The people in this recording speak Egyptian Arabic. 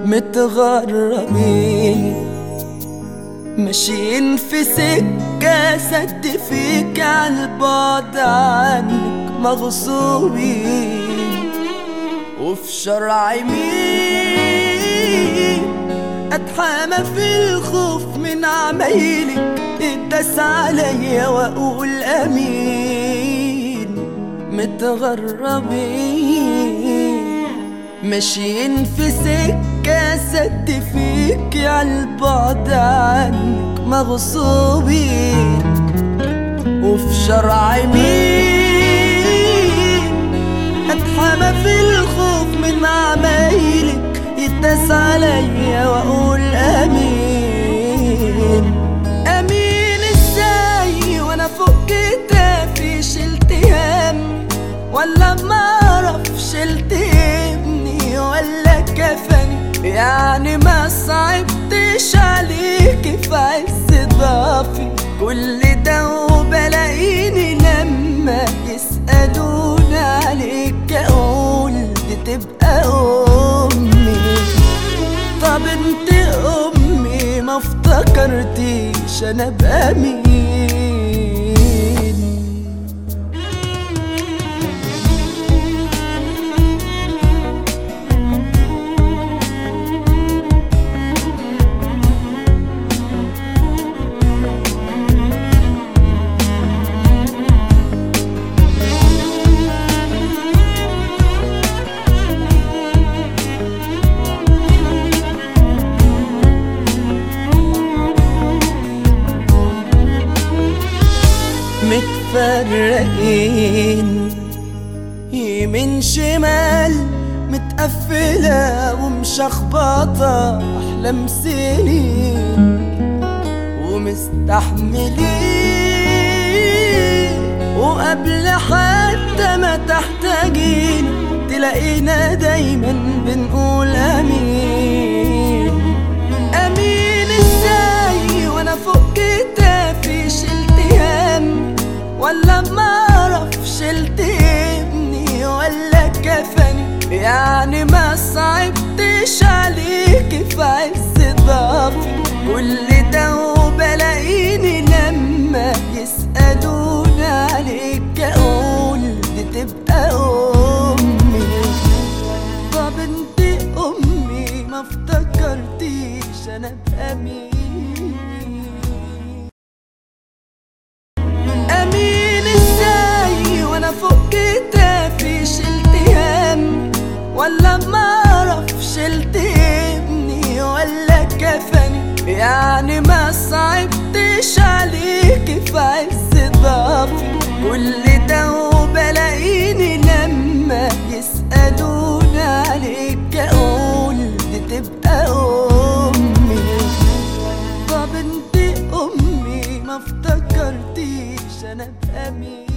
متغربين ماشيين في سكة سد فيك عالبعد عنك مغصوبين وفي شرع مين اتحامى في الخوف من عمايلك اتداس عليا واقول امين متغربين ماشيين في سكة سد فيك عالبعد عنك مغصوبين وفي شرع مين اتحمى في الخوف من عمايلك يتداس عليا واقول امين امين ازاي وانا فوق كتافي شلت هم ولا ما اعرف شلت ابني ولا كفني يعني ما صعبتش عليك في عز ضعفي كل ده وبلاقيني لما يسألوني عليك اقول دي تبقى امي طب انت امي ما افتكرتيش انا ابقى مين متفرقين يمين شمال متقفلة ومشخبطة أحلام سنين ومستحملين وقبل حتى ما تحتاجين تلاقينا دايما بنقول أمين أمين إزاي وأنا فوق كتافي شلت هم ولا ما اعرف شلت ابني ولا كفني يعني ما صعبتش عليك في عز ضعفي كل ده وبلاقيني لما يسألوني عليك اقول دي تبقى امي طب انت امي ما افتكرتيش انا ابقى مين امين ازاي وانا فوق كتافي شلت هم ولا ما اعرف شلت ابني ولا كفني يعني ما صعبتش عليك في عز ضعفي كل ده وبلاقيني لما يسألوني عليك اقول دي تبقى امي طب انت امي ما افتكرتيش انا ابقى مين